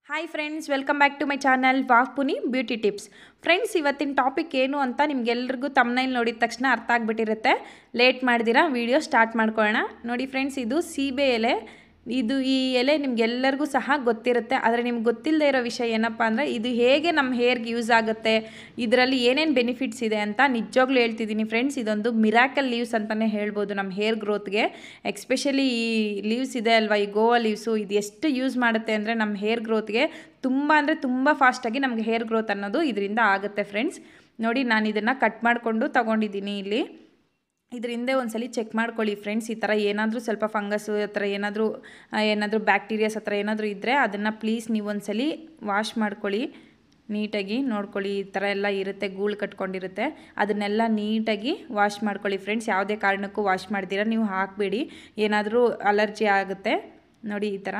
hi friends welcome back to my channel ವಾಕ್ಪುನಿ beauty tips friends ಇವತ್ತಿನ topic ಏನು ಅಂತ ನಿಮ್ಗೆಲ್ರಿಗೂ ತಮ್ಮನೈಲ್ ನೋಡಿದ ತಕ್ಷಣ ಅರ್ಥ ಆಗಿಬಿಟ್ಟಿರುತ್ತೆ ಲೇಟ್ ಮಾಡ್ದಿರಾ ವಿಡಿಯೋ ಸ್ಟಾರ್ಟ್ ಮಾಡ್ಕೊಳ್ಳೋಣ ನೋಡಿ ಫ್ರೆಂಡ್ಸ್ ಇದು ಸೀಬೆ ಎಲೆ ಇದು ಈ ಎಲೆ ನಿಮ್ಗೆಲ್ಲರಿಗೂ ಸಹ ಗೊತ್ತಿರುತ್ತೆ ಆದರೆ ನಿಮ್ಗೆ ಗೊತ್ತಿಲ್ಲದೆ ಇರೋ ವಿಷಯ ಏನಪ್ಪ ಅಂದರೆ ಇದು ಹೇಗೆ ನಮ್ಮ ಹೇರ್ಗೆ ಯೂಸ್ ಆಗುತ್ತೆ ಇದರಲ್ಲಿ ಏನೇನು ಬೆನಿಫಿಟ್ಸ್ ಇದೆ ಅಂತ ನಿಜವಾಗ್ಲೂ ಹೇಳ್ತಿದ್ದೀನಿ ಫ್ರೆಂಡ್ಸ್ ಇದೊಂದು ಮಿರಾಕಲ್ ಲೀವ್ಸ್ ಅಂತಲೇ ಹೇಳ್ಬೋದು ನಮ್ಮ ಹೇರ್ ಗ್ರೋತ್ಗೆ ಎಕ್ಸ್ಪೆಷಲಿ ಈ ಲೀವ್ಸ್ ಇದೆ ಅಲ್ವಾ ಈ ಗೋವಾ ಲೀವ್ಸು ಇದು ಎಷ್ಟು ಯೂಸ್ ಮಾಡುತ್ತೆ ಅಂದರೆ ನಮ್ಮ ಹೇರ್ ಗ್ರೋತ್ಗೆ ತುಂಬ ಅಂದರೆ ತುಂಬ ಫಾಸ್ಟಾಗಿ ನಮಗೆ ಹೇರ್ ಗ್ರೋತ್ ಅನ್ನೋದು ಇದರಿಂದ ಆಗುತ್ತೆ ಫ್ರೆಂಡ್ಸ್ ನೋಡಿ ನಾನು ಇದನ್ನು ಕಟ್ ಮಾಡಿಕೊಂಡು ತಗೊಂಡಿದ್ದೀನಿ ಇಲ್ಲಿ ಇದ್ರ ಹಿಂದೆ ಒಂದ್ಸಲಿ ಚೆಕ್ ಮಾಡ್ಕೊಳ್ಳಿ ಫ್ರೆಂಡ್ಸ್ ಈ ಥರ ಏನಾದರೂ ಸ್ವಲ್ಪ ಫಂಗಸ್ಸು ಆ ಥರ ಏನಾದರೂ ಏನಾದರೂ ಬ್ಯಾಕ್ಟೀರಿಯಾಸ್ ಆ ಥರ ಏನಾದರೂ ಇದ್ದರೆ ಅದನ್ನು ಪ್ಲೀಸ್ ನೀವು ಒಂದ್ಸಲಿ ವಾಶ್ ಮಾಡ್ಕೊಳ್ಳಿ ನೀಟಾಗಿ ನೋಡ್ಕೊಳ್ಳಿ ಈ ಥರ ಎಲ್ಲ ಇರುತ್ತೆ ಗೂಳು ಕಟ್ಕೊಂಡಿರುತ್ತೆ ಅದನ್ನೆಲ್ಲ ನೀಟಾಗಿ ವಾಶ್ ಮಾಡ್ಕೊಳ್ಳಿ ಫ್ರೆಂಡ್ಸ್ ಯಾವುದೇ ಕಾರಣಕ್ಕೂ ವಾಶ್ ಮಾಡ್ದಿರ ನೀವು ಹಾಕಬೇಡಿ ಏನಾದರೂ ಅಲರ್ಜಿ ಆಗುತ್ತೆ ನೋಡಿ ಈ ಥರ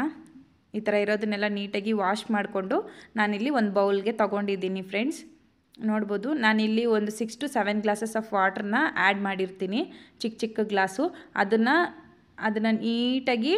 ಈ ಥರ ಇರೋದನ್ನೆಲ್ಲ ನೀಟಾಗಿ ವಾಶ್ ಮಾಡಿಕೊಂಡು ನಾನಿಲ್ಲಿ ಒಂದು ಬೌಲ್ಗೆ ತೊಗೊಂಡಿದ್ದೀನಿ ಫ್ರೆಂಡ್ಸ್ ನೋಡ್ಬೋದು ನಾನಿಲ್ಲಿ ಒಂದು six to seven glasses of ವಾಟ್ರನ್ನ ಆ್ಯಡ್ ಮಾಡಿರ್ತೀನಿ ಚಿಕ್ಕ ಚಿಕ್ಕ ಗ್ಲಾಸು ಅದನ್ನು ಅದನ್ನು ನೀಟಾಗಿ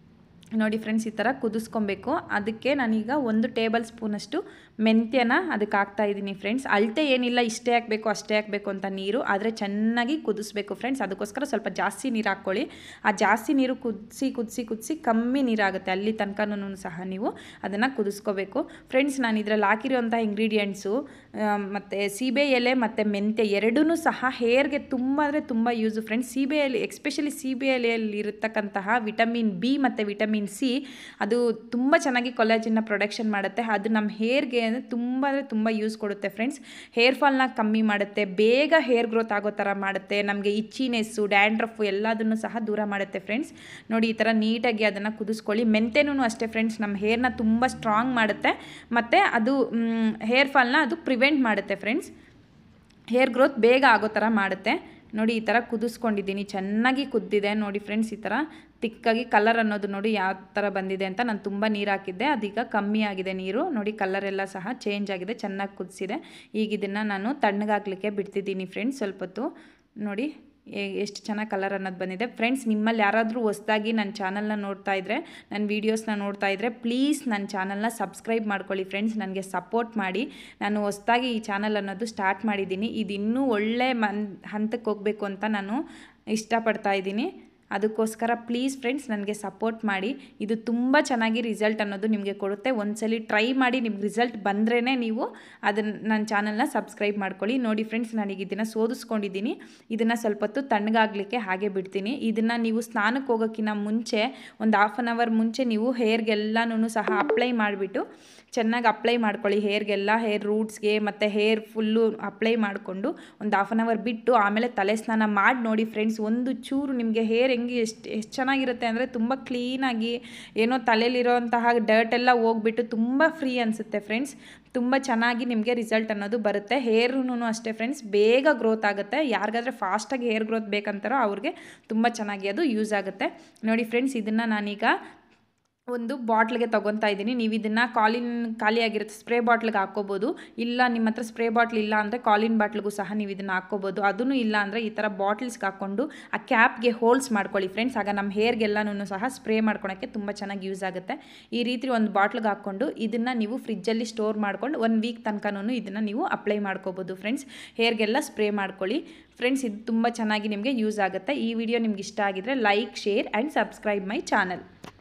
ನೋಡಿ ಫ್ರೆಂಡ್ಸ್ ಈ ಥರ ಕುದಿಸ್ಕೊಬೇಕು ಅದಕ್ಕೆ ನಾನೀಗ ಒಂದು ಟೇಬಲ್ ಸ್ಪೂನಷ್ಟು ಮೆಂತ್ಯನ ಅದಕ್ಕೆ ಹಾಕ್ತಾ ಇದ್ದೀನಿ ಫ್ರೆಂಡ್ಸ್ ಅಳತೆ ಏನಿಲ್ಲ ಇಷ್ಟೇ ಹಾಕಬೇಕು ಅಷ್ಟೇ ಹಾಕಬೇಕು ಅಂತ ನೀರು ಆದರೆ ಚೆನ್ನಾಗಿ ಕುದಿಸ್ಬೇಕು ಫ್ರೆಂಡ್ಸ್ ಅದಕ್ಕೋಸ್ಕರ ಸ್ವಲ್ಪ ಜಾಸ್ತಿ ನೀರು ಹಾಕ್ಕೊಳ್ಳಿ ಆ ಜಾಸ್ತಿ ನೀರು ಕುದಿಸಿ ಕುದಿಸಿ ಕುದಿಸಿ ಕಮ್ಮಿ ನೀರಾಗುತ್ತೆ ಅಲ್ಲಿ ತನಕನೂ ಸಹ ನೀವು ಅದನ್ನು ಕುದಿಸ್ಕೋಬೇಕು ಫ್ರೆಂಡ್ಸ್ ನಾನು ಇದರಲ್ಲಿ ಹಾಕಿರೋಂಥ ಇಂಗ್ರೀಡಿಯೆಂಟ್ಸು ಮತ್ತು ಸೀಬೆ ಎಲೆ ಮತ್ತು ಮೆಂತ್ಯ ಎರಡೂ ಸಹ ಹೇರ್ಗೆ ತುಂಬ ಅಂದರೆ ತುಂಬ ಯೂಸು ಫ್ರೆಂಡ್ಸ್ ಸೀಬೆ ಎಲೆ ಎಕ್ಸ್ಪೆಷಲಿ ಸೀಬೆ ಎಲೆಯಲ್ಲಿ ಇರತಕ್ಕಂತಹ ವಿಟಮಿನ್ ಬಿ ಮತ್ತು ವಿಟಮಿನ್ ಸಿ ಅದು ತುಂಬ ಚೆನ್ನಾಗಿ ಕೊಲಾಜಿನ ಪ್ರೊಡಕ್ಷನ್ ಮಾಡುತ್ತೆ ಅದು ನಮ್ಮ ಹೇರ್ಗೆ ಅಂದರೆ ತುಂಬ ಅಂದರೆ ತುಂಬ ಯೂಸ್ ಕೊಡುತ್ತೆ ಫ್ರೆಂಡ್ಸ್ ಹೇರ್ ಫಾಲ್ನ ಕಮ್ಮಿ ಮಾಡುತ್ತೆ ಬೇಗ ಹೇರ್ ಗ್ರೋತ್ ಆಗೋ ಥರ ಮಾಡುತ್ತೆ ನಮಗೆ ಇಚ್ಚಿನೆಸ್ಸು ಡ್ಯಾಂಡ್ರಫು ಎಲ್ಲದನ್ನು ಸಹ ದೂರ ಮಾಡುತ್ತೆ ಫ್ರೆಂಡ್ಸ್ ನೋಡಿ ಈ ಥರ ನೀಟಾಗಿ ಅದನ್ನು ಕುದಿಸ್ಕೊಳ್ಳಿ ಮೆಂತೆನೂ ಅಷ್ಟೇ ಫ್ರೆಂಡ್ಸ್ ನಮ್ಮ ಹೇರ್ನ ತುಂಬ ಸ್ಟ್ರಾಂಗ್ ಮಾಡುತ್ತೆ ಮತ್ತು ಅದು ಹೇರ್ ಫಾಲ್ನ ಅದು ಪ್ರಿವೆಂಟ್ ಮಾಡುತ್ತೆ ಫ್ರೆಂಡ್ಸ್ ಹೇರ್ ಗ್ರೋತ್ ಬೇಗ ಆಗೋ ಥರ ಮಾಡುತ್ತೆ ನೋಡಿ ಈ ಥರ ಕುದಿಸ್ಕೊಂಡಿದ್ದೀನಿ ಚೆನ್ನಾಗಿ ಕುದ್ದಿದೆ ನೋಡಿ ಫ್ರೆಂಡ್ಸ್ ಈ ಥರ ತಿಕ್ಕಾಗಿ ಕಲರ್ ಅನ್ನೋದು ನೋಡಿ ಯಾವ ಥರ ಬಂದಿದೆ ಅಂತ ನಾನು ತುಂಬ ನೀರು ಹಾಕಿದ್ದೆ ಅದೀಗ ಕಮ್ಮಿ ಆಗಿದೆ ನೀರು ನೋಡಿ ಕಲರ್ ಎಲ್ಲ ಸಹ ಚೇಂಜ್ ಆಗಿದೆ ಚೆನ್ನಾಗಿ ಕುದಿಸಿದೆ ಈಗ ಇದನ್ನು ನಾನು ತಣ್ಣಗಾಗಲಿಕ್ಕೆ ಬಿಡ್ತಿದ್ದೀನಿ ಫ್ರೆಂಡ್ಸ್ ಸ್ವಲ್ಪ ಹೊತ್ತು ನೋಡಿ ಎಷ್ಟು ಚೆನ್ನಾಗಿ ಕಲರ್ ಅನ್ನೋದು ಬಂದಿದೆ ಫ್ರೆಂಡ್ಸ್ ನಿಮ್ಮಲ್ಲಿ ಯಾರಾದರೂ ಹೊಸ್ದಾಗಿ ನನ್ನ ಚಾನಲ್ನ ನೋಡ್ತಾ ಇದ್ದರೆ ನನ್ನ ವೀಡಿಯೋಸ್ನ ನೋಡ್ತಾ ಇದ್ದರೆ ಪ್ಲೀಸ್ ನನ್ನ ಚಾನಲ್ನ ಸಬ್ಸ್ಕ್ರೈಬ್ ಮಾಡ್ಕೊಳ್ಳಿ ಫ್ರೆಂಡ್ಸ್ ನನಗೆ ಸಪೋರ್ಟ್ ಮಾಡಿ ನಾನು ಹೊಸ್ದಾಗಿ ಈ ಚಾನಲ್ ಅನ್ನೋದು ಸ್ಟಾರ್ಟ್ ಮಾಡಿದ್ದೀನಿ ಇದು ಇನ್ನೂ ಒಳ್ಳೆ ಮನ್ ಹಂತಕ್ಕೆ ಹೋಗಬೇಕು ಅಂತ ನಾನು ಇಷ್ಟಪಡ್ತಾ ಇದ್ದೀನಿ ಅದಕ್ಕೋಸ್ಕರ ಪ್ಲೀಸ್ ಫ್ರೆಂಡ್ಸ್ ನನಗೆ ಸಪೋರ್ಟ್ ಮಾಡಿ ಇದು ತುಂಬ ಚೆನ್ನಾಗಿ ರಿಸಲ್ಟ್ ಅನ್ನೋದು ನಿಮಗೆ ಕೊಡುತ್ತೆ ಒಂದ್ಸಲಿ ಟ್ರೈ ಮಾಡಿ ನಿಮ್ಗೆ ರಿಸಲ್ಟ್ ಬಂದ್ರೇ ನೀವು ಅದನ್ನು ನನ್ನ ಚಾನಲ್ನ ಸಬ್ಸ್ಕ್ರೈಬ್ ಮಾಡ್ಕೊಳ್ಳಿ ನೋಡಿ ಫ್ರೆಂಡ್ಸ್ ನಾನೀಗ ಇದನ್ನು ಸೋದಿಸ್ಕೊಂಡಿದ್ದೀನಿ ಇದನ್ನು ಸ್ವಲ್ಪ ಹೊತ್ತು ತಣ್ಣಗಾಗಲಿಕ್ಕೆ ಹಾಗೆ ಬಿಡ್ತೀನಿ ಇದನ್ನು ನೀವು ಸ್ನಾನಕ್ಕೆ ಹೋಗೋಕ್ಕಿಂತ ಮುಂಚೆ ಒಂದು ಹಾಫ್ ಆನ್ ಅವರ್ ಮುಂಚೆ ನೀವು ಹೇರ್ಗೆಲ್ಲನೂ ಸಹ ಅಪ್ಲೈ ಮಾಡಿಬಿಟ್ಟು ಚೆನ್ನಾಗಿ ಅಪ್ಲೈ ಮಾಡ್ಕೊಳ್ಳಿ ಹೇರ್ಗೆಲ್ಲ ಹೇರ್ ರೂಟ್ಸ್ಗೆ ಮತ್ತು ಹೇರ್ ಫುಲ್ಲು ಅಪ್ಲೈ ಮಾಡಿಕೊಂಡು ಒಂದು ಹಾಫ್ ಆನ್ ಅವರ್ ಬಿಟ್ಟು ಆಮೇಲೆ ತಲೆ ಸ್ನಾನ ಮಾಡಿ ನೋಡಿ ಫ್ರೆಂಡ್ಸ್ ಒಂದು ಚೂರು ನಿಮಗೆ ಹೇರ್ ಹೆಂಗೆ ಎಷ್ಟು ಎಷ್ಟು ಚೆನ್ನಾಗಿರುತ್ತೆ ಅಂದರೆ ತುಂಬ ಕ್ಲೀನಾಗಿ ಏನೋ ತಲೆಯಲ್ಲಿರೋಂತಹ ಡರ್ಟ್ ಎಲ್ಲ ಹೋಗ್ಬಿಟ್ಟು ತುಂಬ ಫ್ರೀ ಅನಿಸುತ್ತೆ ಫ್ರೆಂಡ್ಸ್ ತುಂಬ ಚೆನ್ನಾಗಿ ನಿಮಗೆ ರಿಸಲ್ಟ್ ಅನ್ನೋದು ಬರುತ್ತೆ ಹೇರೂ ಅಷ್ಟೇ ಫ್ರೆಂಡ್ಸ್ ಬೇಗ ಗ್ರೋತ್ ಆಗುತ್ತೆ ಯಾರಿಗಾದ್ರೆ ಫಾಸ್ಟಾಗಿ ಹೇರ್ ಗ್ರೋತ್ ಬೇಕಂತಾರೋ ಅವ್ರಿಗೆ ತುಂಬ ಚೆನ್ನಾಗಿ ಅದು ಯೂಸ್ ಆಗುತ್ತೆ ನೋಡಿ ಫ್ರೆಂಡ್ಸ್ ಇದನ್ನು ನಾನೀಗ ಒಂದು ಬಾಟ್ಲಿಗೆ ತೊಗೊತಾ ಇದ್ದೀನಿ ನೀವು ಇದನ್ನು ಕಾಲಿನ್ ಖಾಲಿಯಾಗಿರುತ್ತೆ ಸ್ಪ್ರೇ ಬಾಟ್ಲಿಗೆ ಹಾಕ್ಕೋಬೋದು ಇಲ್ಲ ನಿಮ್ಮ ಹತ್ರ ಸ್ಪ್ರೇ ಬಾಟ್ಲ್ ಇಲ್ಲ ಅಂದರೆ ಕಾಲಿನ್ ಬಾಟ್ಲಿಗೂ ಸಹ ನೀವು ಇದನ್ನು ಹಾಕ್ಕೋಬೋದು ಅದೂ ಇಲ್ಲ ಅಂದರೆ ಈ ಥರ ಬಾಟ್ಲ್ಸ್ಗೆ ಹಾಕ್ಕೊಂಡು ಆ ಕ್ಯಾಪ್ಗೆ ಹೋಲ್ಸ್ ಮಾಡ್ಕೊಳ್ಳಿ ಫ್ರೆಂಡ್ಸ್ ಆಗ ನಮ್ಮ ಹೇರ್ಗೆಲ್ಲನೂ ಸಹ ಸ್ಪ್ರೇ ಮಾಡ್ಕೊಳಕ್ಕೆ ತುಂಬ ಚೆನ್ನಾಗಿ ಯೂಸ್ ಆಗುತ್ತೆ ಈ ರೀತಿ ಒಂದು ಬಾಟ್ಲಿಗೆ ಹಾಕ್ಕೊಂಡು ಇದನ್ನು ನೀವು ಫ್ರಿಜ್ಜಲ್ಲಿ ಸ್ಟೋರ್ ಮಾಡ್ಕೊಂಡು ಒನ್ ವೀಕ್ ತನಕನೂ ಇದನ್ನು ನೀವು ಅಪ್ಲೈ ಮಾಡ್ಕೋಬೋದು ಫ್ರೆಂಡ್ಸ್ ಹೇರ್ಗೆಲ್ಲ ಸ್ಪ್ರೇ ಮಾಡ್ಕೊಳ್ಳಿ ಫ್ರೆಂಡ್ಸ್ ಇದು ತುಂಬ ಚೆನ್ನಾಗಿ ನಿಮಗೆ ಯೂಸ್ ಆಗುತ್ತೆ ಈ ವಿಡಿಯೋ ನಿಮ್ಗೆ ಇಷ್ಟ ಆಗಿದ್ರೆ like share and subscribe my channel